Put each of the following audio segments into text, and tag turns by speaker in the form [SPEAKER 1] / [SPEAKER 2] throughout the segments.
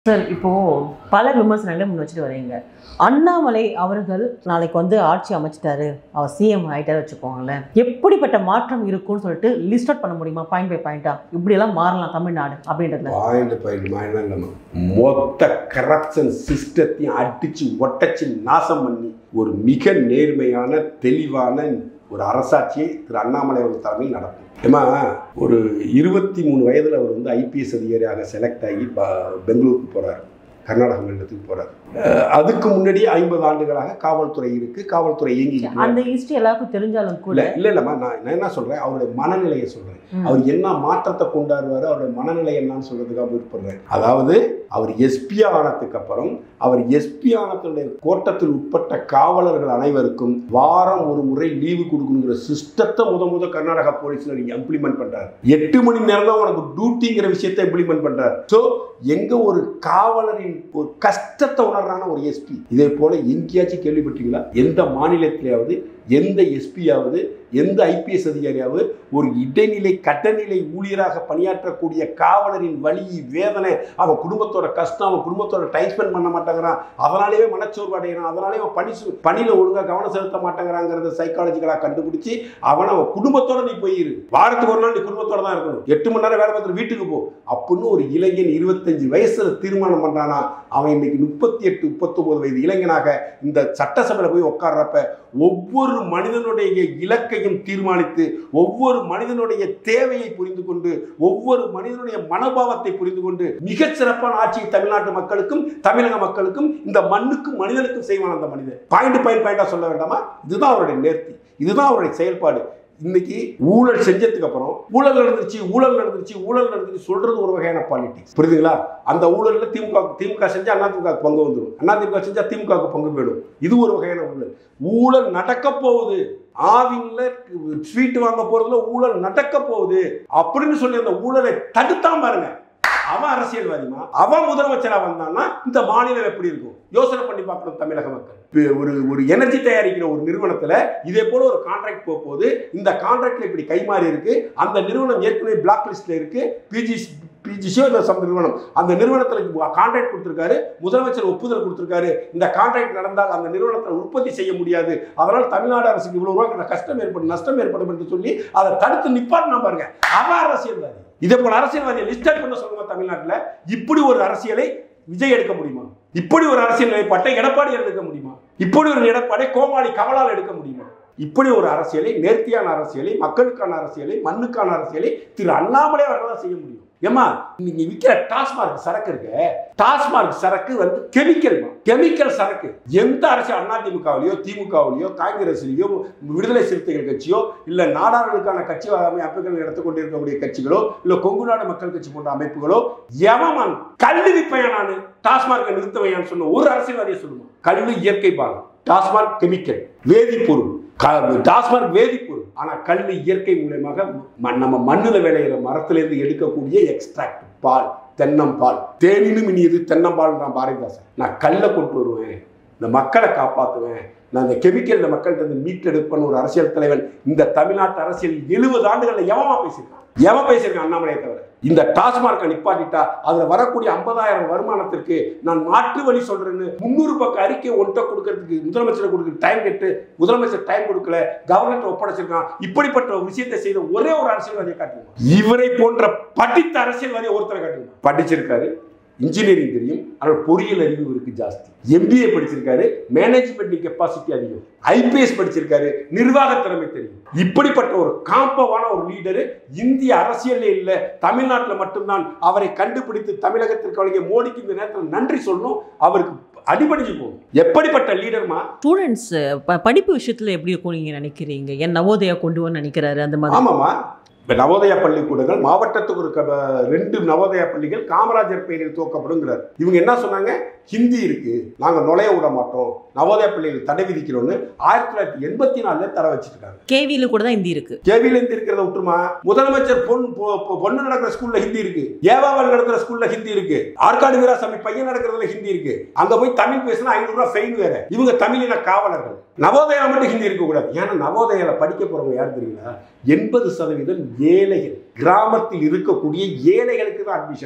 [SPEAKER 1] Sir இப்போ பல விமர்சனங்களை முன் வச்சுட்டு வரீங்க அண்ணாமலை அவர்கள் நாளைக்கு வந்து ஆட்சி அமைச்சிட்டாரு அவர் சிஎம் ஆயிட்டாரு வச்சுக்கோங்களேன் எப்படிப்பட்ட மாற்றம் இருக்கும்னு சொல்லிட்டு லிஸ்ட் அவுட் பண்ண முடியுமா பாயிண்ட் பை பாயிண்டா இப்படியெல்லாம் மாறலாம் தமிழ்நாடு அப்படின்றதுல
[SPEAKER 2] பாயிண்ட் பாயிண்ட் மாதிரி இல்லாமல் மொத்த கரப்ஷன் சிஸ்டத்தையும் அடிச்சு ஒட்டச்சு நாசம் பண்ணி ஒரு மிக நேர்மையான தெளிவான ஒரு அரசாட்சியை திரு அண்ணாமலை அவர்கள் தலைமையில் நடக்கும் ஏமா ஒரு இருபத்தி மூணு வயதில் அவர் வந்து ஐபிஎஸ் அதிகாரியாக செலக்ட் ஆகி ப- பெங்களூருக்கு போகிறார் கர்நாடக மாநிலத்துக்கு போகிறார் அதுக்கு முன்னாடி ஐம்பது ஆண்டுகளாக காவல்துறை இருக்கு காவல்துறை இயங்கி
[SPEAKER 1] அந்த ஹிஸ்டரி எல்லாருக்கும் தெரிஞ்சாலும் கூட
[SPEAKER 2] இல்ல இல்ல இல்லம்மா நான் நான் என்ன சொல்றேன் அவருடைய மனநிலையை சொல்றேன்
[SPEAKER 1] ம்.
[SPEAKER 2] அவர் என்ன மாற்றத்தை கொண்டாடுவாரு அவருடைய மனநிலை என்னன்னு சொல்றதுக்காக விருப்பப்படுறேன் அதாவது அவர் எஸ்பி ஆனதுக்கு அப்புறம் அவர் எஸ்பி ஆனத்துடைய கோட்டத்தில் உட்பட்ட காவலர்கள் அனைவருக்கும் வாரம் ஒரு முறை லீவு கொடுக்கணுங்கிற சிஸ்டத்தை முத முத கர்நாடகா போலீஸ்ல இம்ப்ளிமெண்ட் பண்றாரு எட்டு மணி நேரம் தான் உனக்கு டியூட்டிங்கிற விஷயத்தை இம்ப்ளிமெண்ட் பண்றாரு ஸோ எங்க ஒரு காவலரின் ஒரு கஷ்டத்தை உணர்றான ஒரு எஸ்பி இதே போல எங்கேயாச்சும் கேள்விப்பட்டீங்களா எந்த மாநிலத்திலேயாவது எந்த எஸ்பியாவது எந்த ஐபிஎஸ் அதிகாரியாவது ஒரு இடைநிலை கட்டநிலை ஊழியராக பணியாற்றக்கூடிய காவலரின் வலி வேதனை அவன் குடும்பத்தோட கஷ்டம் அவன் குடும்பத்தோட டைம் ஸ்பெண்ட் பண்ண மாட்டேங்கிறான் அதனாலேயே மனச்சோர்வு அடைகிறான் அதனாலே அவன் பணி சு- பணியில ஒழுங்கா கவனம் செலுத்த மாட்டேங்கிறாங்கிறத சைக்காலஜிக்கலாக கண்டுபிடிச்சு அவன் அவன் குடும்பத்தோட நீ போயிரு வாரத்துக்கு ஒரு நாள் நீ குடும்பத்தோட தான் இருக்கணும் எட்டு மணி நேரம் வேலை பார்த்துட்டு வீட்டுக்கு போ அப்படின்னு ஒரு இளைஞன் இருபத்தஞ்சு வயசுல தீர்மானம் பண்றானா அவன் இன்னைக்கு முப்பத்தி எட்டு முப்பத்தொன்பது வயது இளைஞனாக இந்த சட்டசபையில் போய் உட்கார்றப்ப ஒவ்வொரு மனிதனுடைய இலக்கையும் தீர்மானித்து ஒவ்வொரு மனிதனுடைய தேவையை புரிந்து கொண்டு ஒவ்வொரு மனிதனுடைய மனோபாவத்தை புரிந்து கொண்டு மிகச் சிறப்பான ஆட்சியை தமிழ்நாட்டு மக்களுக்கும் தமிழக மக்களுக்கும் இந்த மண்ணுக்கும் மனிதனுக்கும் செய்வான் அந்த மனிதன் பாயிண்ட் பாயிண்ட் பாயிண்டா சொல்ல வேண்டாமா இதுதான் அவருடைய நேர்த்தி இதுதான் அவருடைய செயல்பாடு இன்னைக்கு ஊழல் செஞ்சதுக்கு அப்புறம் ஊழல் நடந்துருச்சு ஊழல் நடந்துருச்சு ஊழல் நடந்துருச்சு சொல்றது ஒரு வகையான பாலிடிக்ஸ் புரியுதுங்களா அந்த ஊழல்ல திமுக திமுக செஞ்சா அதிமுக பங்கு வந்துடும் அதிமுக செஞ்சா திமுக பங்கு போயிடும் இது ஒரு வகையான ஊழல் ஊழல் நடக்க போகுது ஆவின்ல ஸ்வீட் வாங்க போறதுல ஊழல் நடக்க போகுது அப்படின்னு சொல்லி அந்த ஊழலை தடுத்தான் பாருங்க அவன் அரசியல்வாதிமா அவன் முதலமைச்சரா வந்தான்னா இந்த மாநிலம் எப்படி இருக்கும் யோசனை பண்ணி பார்க்கணும் தமிழக மக்கள் இப்ப ஒரு ஒரு எனர்ஜி தயாரிக்கிற ஒரு நிறுவனத்துல இதே போல ஒரு கான்ட்ராக்ட் போக போகுது இந்த கான்ட்ராக்ட்ல இப்படி கைமாறி இருக்கு அந்த நிறுவனம் ஏற்கனவே பிளாக் லிஸ்ட்ல இருக்கு பிஜி பிஜிஷோ இந்த சம் நிறுவனம் அந்த நிறுவனத்தில் கான்ட்ராக்ட் கொடுத்துருக்காரு முதலமைச்சர் ஒப்புதல் கொடுத்துருக்காரு இந்த கான்ட்ராக்ட் நடந்தால் அந்த நிறுவனத்தில் உற்பத்தி செய்ய முடியாது அதனால் தமிழ்நாடு அரசுக்கு இவ்வளவு ரூபா கஷ்டம் ஏற்படும் நஷ்டம் ஏற்படும் என்று சொல்லி அதை தடுத்து நிப்பாட்டினா பாருங்க அவன் அரசியல்வாதி இதே போல அரசியல்வாதியை லிஸ்ட் பண்ண சொல்லுங்க தமிழ்நாட்டில் இப்படி ஒரு அரசியலை விஜய் எடுக்க முடியுமா இப்படி ஒரு அரசியல் நிலைப்பாட்டை எடப்பாடி எடுக்க முடியுமா இப்படி ஒரு எடப்பாடி கோமாளி கமலால் எடுக்க முடியுமா இப்படி ஒரு அரசியலை நேர்த்தியான அரசியலை மக்களுக்கான அரசியலை மண்ணுக்கான அரசியலை திரு அண்ணாமலை அவர்கள் தான் செய்ய முடியும் ஏமா நீங்க விற்கிற டாஸ்மார்க் சரக்கு இருக்கு டாஸ்மார்க் சரக்கு வந்து கெமிக்கல் கெமிக்கல் சரக்கு எந்த அரசியல் அதிமுகவிலையோ திமுகவிலையோ காங்கிரஸ்லயோ விடுதலை சிறுத்தைகள் கட்சியோ இல்ல நாடாளுக்கான கட்சி அமைப்புகள் நடத்தி கொண்டிருக்கக்கூடிய கட்சிகளோ இல்ல கொங்கு நாடு மக்கள் கட்சி போன்ற அமைப்புகளோ எவன் கல்வி விற்பையா நான் டாஸ்மார்க்கை நிறுத்தவையான்னு சொன்ன ஒரு அரசியல்வாதியை சொல்லுமா கல்வி இயற்கை பாலம் டாஸ்மார்க் கெமிக்கல் வேதிப்பொருள் க- டாஸ்மார்க் வேதிப்பொருள் ஆனா கல்வி இயற்கை மூலயமாக ம- நம்ம மண்ணுல விளையிற மரத்திலிருந்து எடுக்கக்கூடிய எக்ஸ்ட்ராக்ட் பால் தென்னம்பால் தேனினும் இனியது தென்னம்பால்ன்றான் பாரதிதாசன் நான் கல்லை கொண்டு வருவேன் இந்த மக்களை காப்பாற்றுவேன் நான் இந்த கெமிக்கல் இந்த மக்கள்கிட்ட இருந்து மீட்டெடுப்பேன்னு ஒரு அரசியல் தலைவன் இந்த தமிழ்நாட்டு அரசியல் எழுபது ஆண்டுகள்ல எவமா பேசியிருக்கான் எவன் பேசியிருக்கான் அண்ணாமலையை தவிர இந்த டாஸ்மார்க்கை நிப்பாட்டிட்டா அதுல வரக்கூடிய ஐம்பதாயிரம் வருமானத்திற்கு நான் மாற்று வழி சொல்றேன்னு முந்நூறு பக்கம் அறிக்கை ஒன்றை கொடுக்கறதுக்கு முதலமைச்சர் கொடுக்க டைம் கேட்டு முதலமைச்சர் டைம் கொடுக்கல கவர்னர் ஒப்படைச்சிருக்கான் இப்படிப்பட்ட ஒரு விஷயத்தை செய்த ஒரே ஒரு அரசியல்வாதியை காட்டுங்க இவரை போன்ற படித்த அரசியல்வாதியை ஒருத்தரை காட்டுங்க படிச்சிருக்காரு இன்ஜினியரிங் தெரியும் ஆனால் பொறியியல் அறிவு இருக்கு ஜாஸ்தி எம்பிஏ படிச்சிருக்காரு மேனேஜ்மெண்ட் கெப்பாசிட்டி அதிகம் ஐபிஎஸ் படிச்சிருக்காரு நிர்வாக திறமை தெரியும் இப்படிப்பட்ட ஒரு காம்பவான ஒரு லீடரு இந்திய அரசியல்ல இல்ல தமிழ்நாட்டில் மட்டும்தான் அவரை கண்டுபிடித்து தமிழகத்திற்கு வழங்கிய மோடிக்கு இந்த நேரத்தில் நன்றி சொல்லணும் அவருக்கு அடிபடிஞ்சு போகும் எப்படிப்பட்ட லீடர்மா
[SPEAKER 1] ஸ்டூடெண்ட்ஸ் படிப்பு விஷயத்துல எப்படி இருக்கும் நீங்க நினைக்கிறீங்க என் நவோதயா கொண்டு வந்து நினைக்கிறாரு அந்த மாதிரி
[SPEAKER 2] ஆமாம்மா இப்போ நவோதயா பள்ளிக்கூடங்கள் மாவட்டத்துக்கு ஒரு க- ரெண்டு நவோதயா பள்ளிகள் காமராஜர் பெயரில் துவக்கப்படுங்கிறார் இவங்க என்ன சொன்னாங்க ஹிந்தி இருக்கு நாங்க நுழைய விட மாட்டோம் நவோதயா பள்ளிகள் தடை விதிக்கிறோம்னு ஆயிரத்தி தொள்ளாயிரத்தி எண்பத்தி நாலுல தடை வச்சிருக்காங்க
[SPEAKER 1] கேவியில கூட தான் ஹிந்தி இருக்கு
[SPEAKER 2] கேவில இருந்து இருக்கிறத விட்டுருமா முதலமைச்சர் பொன் பொ- பொ- பொண்ணு நடக்கிற ஸ்கூல்ல ஹிந்தி இருக்கு ஏவாவல் நடக்கிற ஸ்கூல்ல ஹிந்தி இருக்கு ஆற்காடு வீராசாமி பையன் நடக்கிறதுல ஹிந்தி இருக்கு அங்க போய் தமிழ் பேசினா ஐநூறு ரூபாய் ஃபைன் வேற இவங்க தமிழின காவலர்கள் நவோதயா மட்டும் ஹிந்தி இருக்கக்கூடாது ஏன்னா நவோதயால படிக்க போறவங்க யார் தெரியுங்களா எண்பது சதவீதம் ஏழைகள் கிராமத்தில் இருக்கக்கூடிய ஏழைகளுக்கு தான் அட்மிஷன்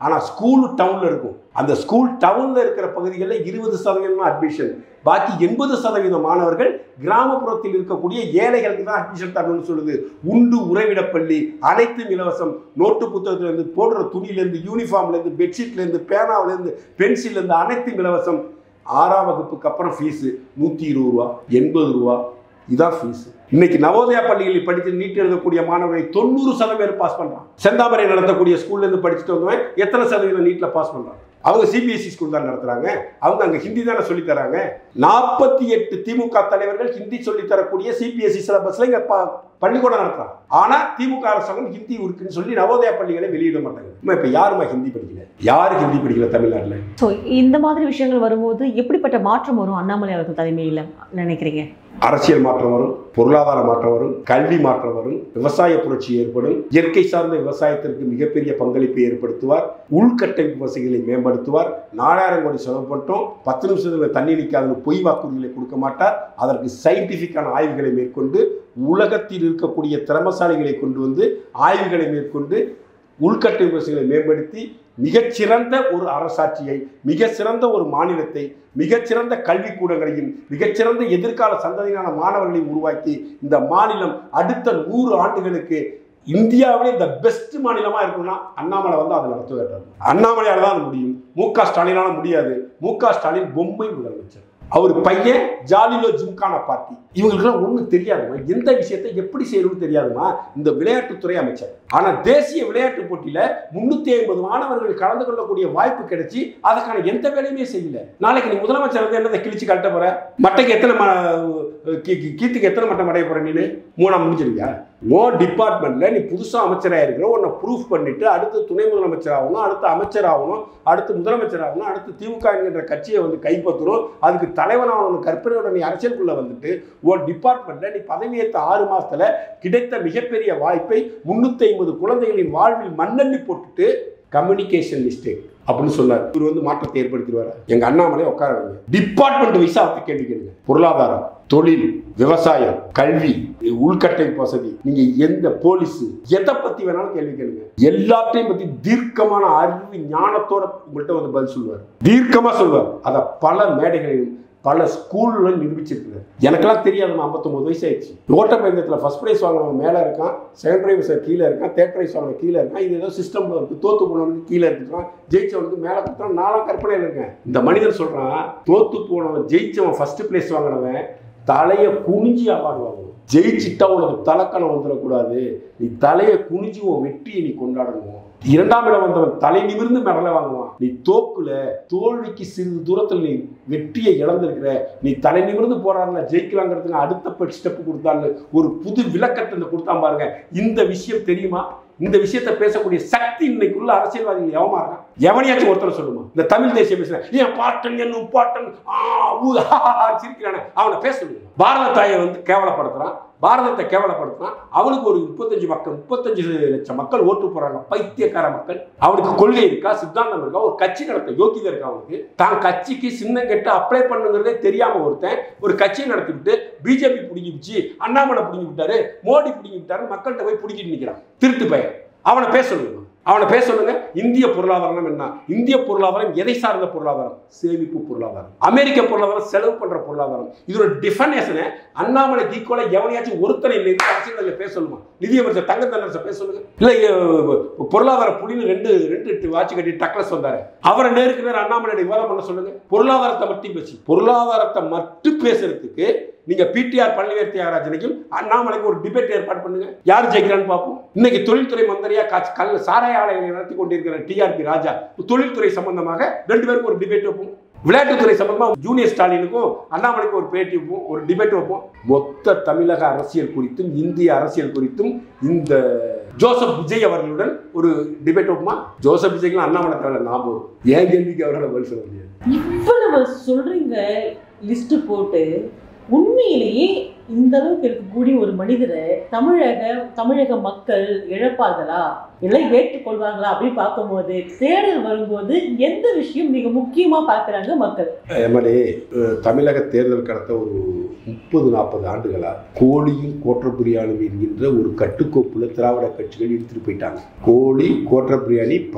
[SPEAKER 2] ஆனால் ஸ்கூல் டவுனில் இருக்கும் அந்த ஸ்கூல் டவுனில் இருக்கிற பகுதிகளில் இருபது சதவீதம் அட்மிஷன் பாக்கி எண்பது சதவீத மாணவர்கள் கிராமப்புறத்தில் இருக்கக்கூடிய ஏழைகளுக்கு தான் அட்மிஷன் தரணும்னு சொல்லுது உண்டு உறைவிடப்பள்ளி அனைத்தும் இலவசம் நோட்டு புத்தகத்திலேருந்து போடுற துணியிலேருந்து யூனிஃபார்ம்லேருந்து பெட்ஷீட்லேருந்து பேனாவிலேருந்து பென்சில்லேருந்து அனைத்தும் இலவசம் ஆறாம் வகுப்புக்கு அப்புறம் ஃபீஸு நூற்றி இருபது ரூபா எண்பது ரூபா இதான் ஃபீஸ் இன்னைக்கு நவோதயா பள்ளிகளில் படித்து நீட் எழுதக்கூடிய மாணவர்களை தொண்ணூறு சதவீதம் பாஸ் பண்றான் செந்தாமரை நடத்தக்கூடிய ஸ்கூல்ல இருந்து படிச்சுட்டு வந்தவன் எத்தனை சதவீதம் நீட்ல பாஸ் பண்றான் அவங்க சிபிஎஸ்சி ஸ்கூல் தான் நடத்துறாங்க அவங்க அங்க ஹிந்தி தானே சொல்லி தராங்க நாற்பத்தி எட்டு திமுக தலைவர்கள் ஹிந்தி சொல்லி தரக்கூடிய சிபிஎஸ்சி சிலபஸ்ல இங்க ப- பள்ளிக்கூடம் நடத்துறாங்க ஆனா திமுக அரசாங்கம் ஹிந்தி இருக்குன்னு சொல்லி நவோதயா பள்ளிகளை வெளியிட மாட்டாங்க அம்மா, இப்ப யாருமா ஹிந்தி படிக்கல யாரு ஹிந்தி படிக்கல தமிழ்நாட்டுல
[SPEAKER 1] ஸோ இந்த மாதிரி விஷயங்கள் வரும்போது எப்படிப்பட்ட மாற்றம் வரும் அண்ணாமலை அவர்கள் தலைமையில் நினைக்கிறீங்க
[SPEAKER 2] அரசியல் மாற்றம் வரும் பொருளாதார மாற்றம் வரும் கல்வி மாற்றம் வரும் விவசாய புரட்சி ஏற்படும் இயற்கை சார்ந்த விவசாயத்திற்கு மிகப்பெரிய பங்களிப்பை ஏற்படுத்துவார் உள்கட்டமைப்பு வசதிகளை மேம்படுத்துவார் நாலாயிரம் கோடி செலவு பண்ணிட்டோம் பத்து நிமிஷத்தில் தண்ணி நிற்காதுன்னு பொய் வாக்குறுதிகளை கொடுக்க மாட்டார் அதற்கு சயின்டிஃபிக்கான ஆய்வுகளை மேற்கொண்டு உலகத்தில் இருக்கக்கூடிய திறமசாலிகளை கொண்டு வந்து ஆய்வுகளை மேற்கொண்டு உள்கட்டமைப்பு வசதிகளை மேம்படுத்தி மிகச்சிறந்த ஒரு அரசாட்சியை மிக சிறந்த ஒரு மாநிலத்தை மிகச்சிறந்த கல்விக்கூடங்களையும் மிகச்சிறந்த எதிர்கால சந்ததியான மாணவர்களையும் உருவாக்கி இந்த மாநிலம் அடுத்த நூறு ஆண்டுகளுக்கு இந்தியாவிலே இந்த பெஸ்ட் மாநிலமா இருக்கணும்னா அண்ணாமலை வந்து அதை நடத்த வேண்டும் அண்ணாமலையால தான் அது முடியும் மு க ஸ்டாலினால முடியாது மு க ஸ்டாலின் பொம்மை முதலமைச்சர் அவர் பையன் ஜாலிலோ ஜிம்கான பார்ட்டி இவங்களுக்குலாம் ஒன்றும் தெரியாதுமா எந்த விஷயத்தை எப்படி செய்யணும்னு தெரியாதுமா இந்த விளையாட்டுத்துறை அமைச்சர் ஆனால் தேசிய விளையாட்டு போட்டியில முன்னூத்தி ஐம்பது மாணவர்கள் கலந்து கொள்ளக்கூடிய வாய்ப்பு கிடைச்சி அதுக்கான எந்த வேலையுமே செய்யல நாளைக்கு நீ முதலமைச்சர் வந்து என்னதை கிழிச்சு கட்ட போற மட்டைக்கு எத்தனை ம- கீ- கீ- கீத்துக்கு எத்தனை மட்டம் அடைய போற நீனு மூணா முடிஞ்சிருக்கியா ஓ டிபார்ட்மெண்ட்ல நீ புதுசா அமைச்சராக இருக்கிற உன்னை ப்ரூஃப் பண்ணிட்டு அடுத்து துணை முதலமைச்சர் ஆகணும் அடுத்து அமைச்சர் ஆகணும் அடுத்து முதலமைச்சர் ஆகணும் அடுத்து திமுக என்கின்ற கட்சியை வந்து கைப்பற்றணும் அதுக்கு தலைவனாகணும் கற்பனையோட நீ அரசியலுக்குள்ள வந்துட்டு உன் டிபார்ட்மெண்ட்ல நீ பதவியேற்ற ஆறு மாசத்துல கிடைத்த மிகப்பெரிய வாய்ப்பை முன்னூத்தி ஐம்பது குழந்தைகளின் வாழ்வில் மண்ணள்ளி போட்டுட்டு கம்யூனிகேஷன் மிஸ்டேக் அப்படின்னு சொன்னார் இவர் வந்து மாற்றத்தை ஏற்படுத்திடுவார் எங்க அண்ணாமலை உட்கார வைங்க டிபார்ட்மெண்ட் வைஸா அவர்கிட்ட கேள்வி கேளுங்க பொருளாதாரம் தொழில் விவசாயம் கல்வி உள்கட்டமைப்பு வசதி நீங்க எந்த போலீஸ் எதை பத்தி வேணாலும் கேள்வி கேளுங்க எல்லாத்தையும் பத்தி தீர்க்கமான அறிவு ஞானத்தோட உங்கள்கிட்ட வந்து பதில் சொல்லுவார் தீர்க்கமா சொல்லுவார் அதை பல மேடைகளிலும் பல ஸ்கூல்ல நிரூபிச்சிருக்கிறார் எனக்கெல்லாம் தெரியாதுமா ஐம்பத்தொம்பது வயசு ஆயிடுச்சு ஓட்டப்பந்தயத்தில் ஃபர்ஸ்ட் ப்ரைஸ் வாங்கினவன் மேலே இருக்கான் செகண்ட் ப்ரைஸ் கீழே இருக்கான் தேர்ட் ப்ரைஸ் வாங்கின கீழே இருக்கான் இது ஏதோ சிஸ்டம்ல இருக்கு தோத்து போனவனுக்கு கீழே இருக்கான் ஜெயிச்சவனுக்கு மேலே கொடுத்தான் நாலாம் கற்பனையில் இருக்கேன் இந்த மனிதர் சொல்றான் தோத்து போனவன் ஜெயிச்சவன் ஃபர்ஸ்ட் பிளேஸ் வாங்கினவன் தலையை குனிஞ்சி அவார்டு வாங்கணும் ஜெயிச்சிட்டா உனக்கு தலக்கணம் வந்துடக்கூடாது நீ தலையை குனிஞ்சு உன் வெற்றியை நீ கொண்டாடணும் இரண்டாம் இடம் வந்தவன் தலை நிமிர்ந்து மெடலை வாங்குவான் நீ தோக்குல தோல்விக்கு சிறிது தூரத்தில் நீ வெற்றியை இழந்திருக்கிற நீ தலை நிமிர்ந்து போறாருல ஜெயிக்கலாங்கிறதுக்கு அடுத்த ஸ்டெப் கொடுத்தான்னு ஒரு புது விளக்கத்தை இந்த கொடுத்தான் பாருங்க இந்த விஷயம் தெரியுமா இந்த விஷயத்தை பேசக்கூடிய சக்தி இன்னைக்குள்ள அரசியல்வாதிகள் எவமா இருக்கான் எவனையாச்சும் ஒருத்தர் சொல்லுமா இந்த தமிழ் தேசிய பேசுறேன் ஏன் பாட்டன் என்னும் பாட்டன் ஆ, ஊ, ஆ, ஆ, சிரிக்கிறானே அவனை பேச சொல்லுங்க பாரத தாயை வந்து கேவலப்படுத்துறான் பாரதத்தை கேவலப்படுத்துறான் அவனுக்கு ஒரு முப்பத்தஞ்சு மக்கள் முப்பத்தஞ்சு லட்சம் மக்கள் ஓட்டு போறாங்க பைத்தியக்கார மக்கள் அவனுக்கு கொள்கை இருக்கா சித்தாந்தம் இருக்கா ஒரு கட்சி நடத்த யோக்கியதை இருக்கா அவனுக்கு தான் கட்சிக்கு சின்னம் கெட்டு அப்ளை பண்ணுங்கிறதே தெரியாம ஒருத்தன் ஒரு கட்சியை நடத்திவிட்டு பிஜேபி பிடிங்கி வச்சு அண்ணாமலை பிடிங்கி விட்டாரு மோடி பிடிங்கி விட்டாரு மக்கள்கிட்ட போய் பிடிக்கிட்டு நிக்கிறான் திருட்டு பையன் அவனை பேச சொல்லுங்க அவனை பேச சொல்லுங்க இந்திய பொருளாதாரம் என்ன இந்திய பொருளாதாரம் எதை சார்ந்த பொருளாதாரம் சேமிப்பு பொருளாதாரம் அமெரிக்க பொருளாதாரம் செலவு பண்ற பொருளாதாரம் இதோட டிஃபனேஷனை அண்ணாமலை ஈக்குவலா எவனையாச்சும் ஒருத்தனை நிறுத்தி அரசியல் பேச சொல்லுமா நிதியமைச்சர் தங்க தண்டரசை பேச சொல்லுங்க இல்ல அஹ், பொருளாதார புலின்னு ரெண்டு ரெண்டு வாட்சி கட்டி டக்ளஸ் வந்தாரு அவரை நேருக்கு நேரம் அண்ணாமலை விவாதம் பண்ண சொல்லுங்க பொருளாதாரத்தை மட்டும் பேசி பொருளாதாரத்தை மட்டும் பேசுறதுக்கு நீங்க பிடிஆர் பழனிவேல் தியாகராஜனுக்கும் அண்ணாமலைக்கு ஒரு டிபேட் ஏற்பாடு பண்ணுங்க யார் ஜெயிக்கிறான்னு பார்ப்போம் இன்னைக்கு தொழில்துறை மந்திரியா காட்சி கல் சாராய ஆலைகளை நடத்தி கொண்டிருக்கிற டிஆர்பி ராஜா தொழில்துறை சம்பந்தமாக ரெண்டு பேருக்கும் ஒரு டிபேட் வைப்போம் விளையாட்டுத்துறை சம்பந்தமா ஜூனியர் ஸ்டாலினுக்கும் அண்ணாமலைக்கும் ஒரு பேட்டி வைப்போம் ஒரு டிபேட் வைப்போம் மொத்த தமிழக அரசியல் குறித்தும் இந்திய அரசியல் குறித்தும் இந்த ஜோசப் விஜய் அவர்களுடன் ஒரு டிபேட் வைப்போமா ஜோசப் விஜய்க்கு அண்ணாமலை தேவை நான் போதும் ஏன் கேள்விக்கு அவரால் பதில் சொல்ல முடியாது
[SPEAKER 1] இவ்வளவு சொல்றீங்க லிஸ்ட் போட்டு உண்மையிலேயே இந்த அளவுக்கு இருக்கக்கூடிய ஒரு மனிதரை தமிழக தமிழக மக்கள் இழப்பார்களா இல்லை ஏற்றுக்கொள்வாங்களா அப்படின்னு பார்க்கும்போது தேர்தல் வரும்போது எந்த விஷயம் மிக முக்கியமா பார்க்கறாங்க மக்கள்
[SPEAKER 2] எம்எல்ஏ தமிழக தேர்தல் கடத்த ஒரு முப்பது நாற்பது ஆண்டுகளா கோழியும் கோற்ற பிரியாணி என்கின்ற ஒரு கட்டுக்கோப்புல திராவிட கட்சிகள் எடுத்துட்டு போயிட்டாங்க கோழி கோற்ற பிரியாணி பணம்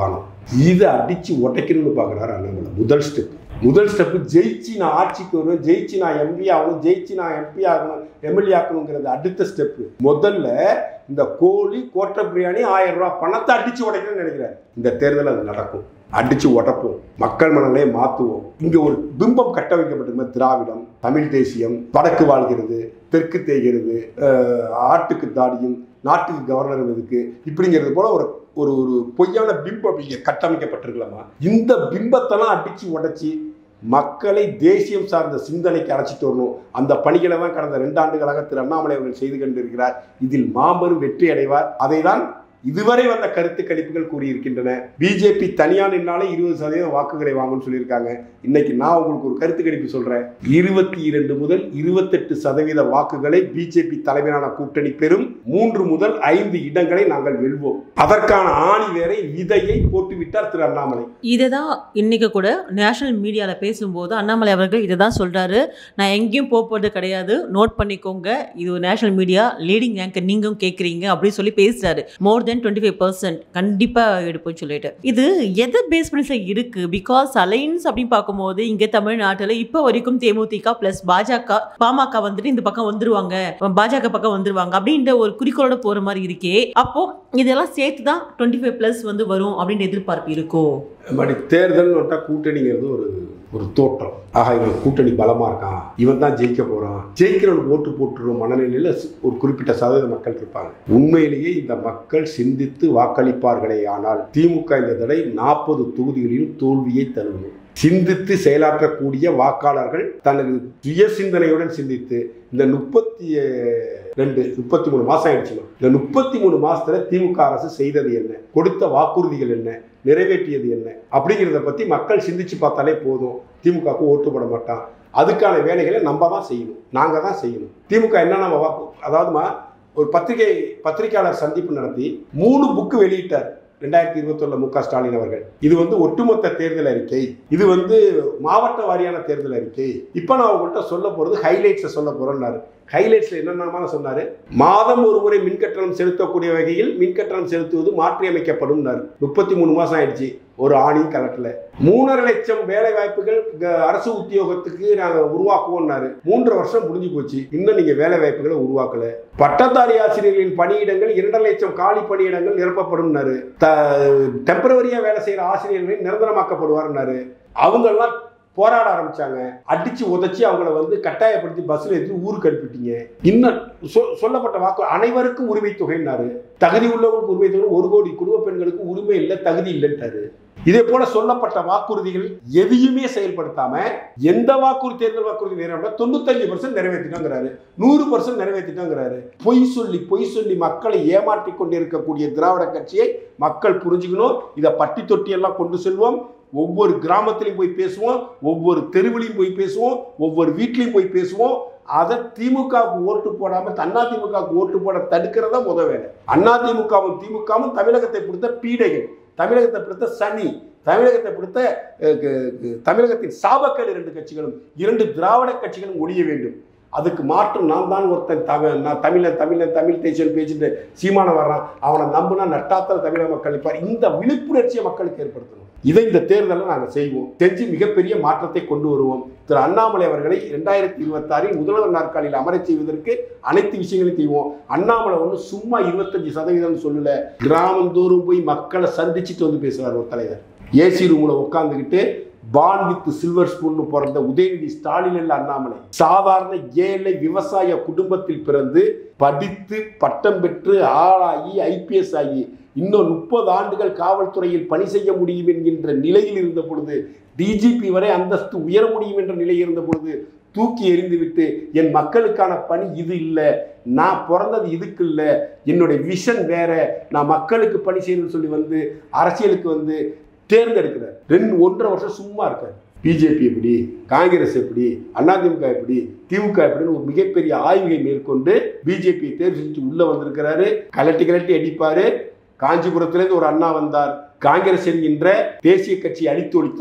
[SPEAKER 2] இதை அடிச்சு உடைக்கணும்னு பார்க்குறாரு அண்ணாமலை முதல் ஸ்டெப் முதல் ஸ்டெப்பு ஜெயிச்சு நான் ஆட்சிக்கு வருவேன் ஜெயிச்சு நான் எம்பி ஆகணும் ஜெயிச்சு நான் எம்பி ஆகணும் எம்எல்ஏ ஆகணுங்கிறது அடுத்த ஸ்டெப்பு முதல்ல இந்த கோழி கோட்டை பிரியாணி ஆயிரம் ரூபாய் பணத்தை அடிச்சு உடைக்கணும்னு நினைக்கிறார் இந்த தேர்தல் அது நடக்கும் அடிச்சு உடைப்போம் மக்கள் மனநிலையை மாற்றுவோம் இங்க ஒரு பிம்பம் கட்டமைக்கப்பட்டிருந்த திராவிடம் தமிழ் தேசியம் வடக்கு வாழ்கிறது தெற்கு தேய்கிறது அஹ், ஆட்டுக்கு தாடியும் நாட்டுக்கு கவர்னர் எதுக்கு இப்படிங்கிறது போல ஒரு ஒரு ஒரு பொய்யான பிம்பம் இங்க கட்டமைக்கப்பட்டிருக்கலாமா இந்த பிம்பத்தெல்லாம் அடிச்சு உடைச்சி மக்களை தேசியம் சார்ந்த சிந்தனைக்கு அழைச்சிட்டு வரணும் அந்த பணிகளை தான் கடந்த ரெண்டு ஆண்டுகளாக திரு அண்ணாமலை அவர்கள் செய்து கொண்டிருக்கிறார் இதில் மாபெரும் வெற்றி அடைவார் அதை தான் இதுவரை வந்த கருத்து கணிப்புகள் கூறியிருக்கின்றன பிஜேபி தனியா நின்னாலே இருபது சதவீதம் வாக்குகளை வாங்கும்னு சொல்லியிருக்காங்க இன்னைக்கு நான் உங்களுக்கு ஒரு கருத்து கணிப்பு சொல்றேன் இருபத்தி இரண்டு முதல் இருபத்தெட்டு சதவீத வாக்குகளை பிஜேபி தலைமையிலான கூட்டணி பெறும் மூன்று முதல் ஐந்து இடங்களை நாங்கள் வெல்வோம் அதற்கான ஆணி வேரை விதையை போட்டுவிட்டார் திரு அண்ணாமலை
[SPEAKER 1] இதை தான் இன்னைக்கு கூட நேஷனல் மீடியாவில் பேசும்போது அண்ணாமலை அவர்கள் இதை தான் சொல்கிறாரு நான் எங்கேயும் போக போகிறது கிடையாது நோட் பண்ணிக்கோங்க இது நேஷனல் மீடியா லீடிங் ஆங்கர் நீங்களும் கேட்குறீங்க அப்படின்னு சொல்லி பேசுறாரு more than twenty five percent கண்டிப்பாக எடுப்போம்னு சொல்லிட்டு இது எதை பேஸ் பண்ணி சார் இருக்குது பிகாஸ் அலைன்ஸ் அப்படின்னு பார்க்கும்போது இங்கே தமிழ்நாட்டில் இப்போ வரைக்கும் தேமுதிக ப்ளஸ் பாஜக பாமக வந்துட்டு இந்த பக்கம் வந்துருவாங்க பாஜக பக்கம் வந்துருவாங்க அப்படின்ற ஒரு குறிக்கோளோட போகிற மாதிரி இருக்கே அப்போ இதெல்லாம் சேர்த்து தான் டுவெண்ட்டி ஃபைவ் ப்ளஸ் வந்து வரும் அப்படின்ற எதிர்பார்ப்பு இருக்கோ
[SPEAKER 2] பட் தேர்தல் விட்டா கூட்டணிங்கிறது ஒரு ஒரு தோற்றம் ஆக இவன் கூட்டணி பலமா இருக்கான் இவன் தான் ஜெயிக்க போறான் ஜெயிக்கிறவனுக்கு ஓட்டு போட்டுரும் மனநிலையில ஒரு குறிப்பிட்ட சதவீத மக்கள் இருப்பாங்க உண்மையிலேயே இந்த மக்கள் சிந்தித்து வாக்களிப்பார்களே ஆனால் திமுக இந்த தடவை நாற்பது தொகுதிகளிலும் தோல்வியை தழுவும் சிந்தித்து செயலாற்றக்கூடிய வாக்காளர்கள் தனது சுய சிந்தனையுடன் சிந்தித்து இந்த முப்பத்தி ரெண்டு முப்பத்தி மூணு மாசம் ஆயிடுச்சுமா இந்த முப்பத்தி மூணு மாசத்துல திமுக அரசு செய்தது என்ன கொடுத்த வாக்குறுதிகள் என்ன நிறைவேற்றியது என்ன அப்படிங்கிறத பத்தி மக்கள் சிந்திச்சு பார்த்தாலே போதும் திமுகவுக்கு ஓட்டு போட மாட்டான் அதுக்கான வேலைகளை நம்ம தான் செய்யணும் நாங்க தான் செய்யணும் திமுக என்ன நம்ம வாக்கு அதாவதுமா ஒரு பத்திரிகை பத்திரிகையாளர் சந்திப்பு நடத்தி மூணு புக்கு வெளியிட்டார் ரெண்டாயிரத்தி இருபத்தொன்னு மு க ஸ்டாலின் அவர்கள் இது வந்து ஒட்டுமொத்த தேர்தல் அறிக்கை இது வந்து மாவட்ட வாரியான தேர்தல் அறிக்கை இப்போ நான் உங்கள்கிட்ட சொல்ல போறது ஹைலைட்ஸை சொல்ல போறேன்னாரு ஹைலைட்ஸ்ல என்னென்ன சொன்னாரு மாதம் ஒரு முறை மின்கட்டணம் செலுத்தக்கூடிய வகையில் மின்கட்டணம் செலுத்துவது மாற்றியமைக்கப்படும் முப்பத்தி மூணு மாசம் ஆயிடுச்சு ஒரு ஆணையும் கலட்டல மூணரை லட்சம் வேலை வாய்ப்புகள் க- அரசு உத்தியோகத்துக்கு நாங்க உருவாக்குவோம்னாரு மூன்றரை வருஷம் முடிஞ்சு போச்சு இன்னும் நீங்க வேலை வாய்ப்புகளை உருவாக்கல பட்டதாரி ஆசிரியர்களின் பணியிடங்கள் இரண்டரை லட்சம் காலி பணியிடங்கள் நிரப்பப்படும்னாரு டெம்பரவரியா வேலை செய்யற ஆசிரியர்கள் நிரந்தரமாக்கப்படுவார்னாரு அவங்கெல்லாம் போராட ஆரம்பிச்சாங்க அடிச்சு உதைச்சி அவங்கள வந்து கட்டாயப்படுத்தி பஸ்ல ஏற்றி ஊருக்கு அனுப்பிட்டீங்க இன்னும் சொ- சொல்லப்பட்ட வாக்கு அனைவருக்கும் உரிமை தொகைன்னாரு தகுதி உள்ளவங்களுக்கு உரிமை தொகை ஒரு கோடி குடும்ப பெண்களுக்கு உரிமை இல்லை தகுதி இல்லைன்ட்டாரு இதே போல சொல்லப்பட்ட வாக்குறுதிகள் எதையுமே செயல்படுத்தாம எந்த வாக்குறுதி தேர்தல் வாக்குறுதி நிறைவேற்ற தொண்ணூத்தஞ்சு பர்சன்ட் நிறைவேற்றிட்டோங்கிறாரு நூறு பர்சன்ட் நிறைவேற்றிட்டோங்கிறாரு பொய் சொல்லி பொய் சொல்லி மக்களை ஏமாற்றி கொண்டிருக்கக்கூடிய திராவிட கட்சியை மக்கள் புரிஞ்சுக்கணும் இதை பட்டி தொட்டி எல்லாம் கொண்டு செல்வோம் ஒவ்வொரு கிராமத்திலையும் போய் பேசுவோம் ஒவ்வொரு தெருவிலையும் போய் பேசுவோம் ஒவ்வொரு வீட்லையும் போய் பேசுவோம் அதை திமுகவுக்கு ஓட்டு போடாம அண்ணா திமுகவுக்கு ஓட்டு போட தடுக்கிறதா முத வேலை அண்ணா திமுகவும் திமுகவும் தமிழகத்தை பிடித்த பீடைகள் தமிழகத்தை பிடித்த சனி தமிழகத்தை பிடித்த அஹ், க- க- தமிழகத்தின் சாபக்கேடு இரண்டு கட்சிகளும் இரண்டு திராவிட கட்சிகளும் ஒழிய வேண்டும் அதுக்கு மாற்று நான் தான் ஒருத்தன் தமிழ் நான் தமிழன் தமிழன் தமிழ் தேசியன் பேசிட்டு சீமான வர்றான் அவனை நம்புனா நட்டாத்தல் தமிழக மக்கள் நிற்பார் இந்த விழிப்புணர்ச்சியை மக்களுக்கு ஏற்படுத்தணும் இதை இந்த தேர்தலில் நாங்கள் செய்வோம் செஞ்சு மிகப்பெரிய மாற்றத்தை கொண்டு வருவோம் திரு அண்ணாமலை அவர்களை இரண்டாயிரத்தி இருபத்தாறில் முதல்வர் நாற்காலியில் அமரச் செய்வதற்கு அனைத்து விஷயங்களையும் செய்வோம் அண்ணாமலை ஒன்று சும்மா இருபத்தஞ்சு சதவீதம் சொல்லல கிராமந்தோறும் போய் மக்களை சந்திச்சுட்டு வந்து பேசுவார் ஒரு தலைவர் ஏசி ரூமில் உட்காந்துக்கிட்டு பான் வித் சில்வர் ஸ்பூன் பிறந்த உதயநிதி ஸ்டாலின் அல்ல அண்ணாமலை சாதாரண ஏழை விவசாய குடும்பத்தில் பிறந்து படித்து பட்டம் பெற்று ஆளாகி ஐபிஎஸ் ஆகி இன்னும் முப்பது ஆண்டுகள் காவல்துறையில் பணி செய்ய முடியும் என்கின்ற நிலையில் இருந்த பொழுது டிஜிபி வரை அந்தஸ்து உயர முடியும் என்ற நிலை இருந்த பொழுது தூக்கி எறிந்துவிட்டு என் மக்களுக்கான பணி இது இல்லை நான் பிறந்தது இதுக்கு இல்லை என்னுடைய விஷன் வேற நான் மக்களுக்கு பணி செய்யணும்னு சொல்லி வந்து அரசியலுக்கு வந்து தேர்ந்தெடுக்கிறார் ரெண்டு ஒன்றரை வருஷம் சும்மா இருக்கார் பிஜேபி எப்படி காங்கிரஸ் எப்படி அதிமுக எப்படி திமுக எப்படின்னு ஒரு மிகப்பெரிய ஆய்வுகளை மேற்கொண்டு பிஜேபி தேர்வு செஞ்சு உள்ள வந்திருக்கிறாரு கலட்டி கலட்டி அடிப்பாரு காஞ்சிபுரத்திலிருந்து ஒரு அண்ணா வந்தார் காங்கிரஸ் என்கின்ற தேசிய கட்சியை அழித்து ஒழித்தார்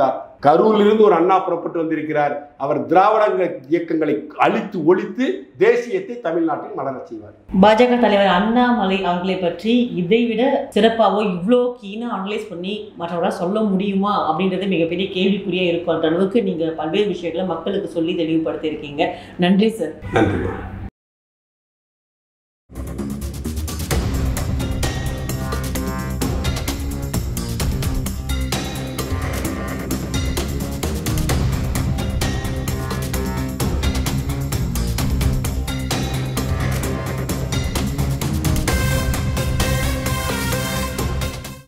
[SPEAKER 2] கரூரிலிருந்து ஒரு அண்ணா புறப்பட்டு வந்திருக்கிறார் அவர் திராவிட இயக்கங்களை அழித்து ஒழித்து தேசியத்தை தமிழ்நாட்டில் மலரச் செய்வார்
[SPEAKER 1] பாஜக தலைவர் அண்ணாமலை அவர்களை பற்றி இதைவிட சிறப்பாவோ இவ்வளோ கீனா அனலைஸ் பண்ணி மற்றவர்களால் சொல்ல முடியுமா அப்படின்றது மிகப்பெரிய கேள்விக்குறியா இருக்கும் அந்த அளவுக்கு நீங்க பல்வேறு விஷயங்களை மக்களுக்கு சொல்லி தெளிவுபடுத்தியிருக்கீங்க நன்றி சார்
[SPEAKER 2] நன்றி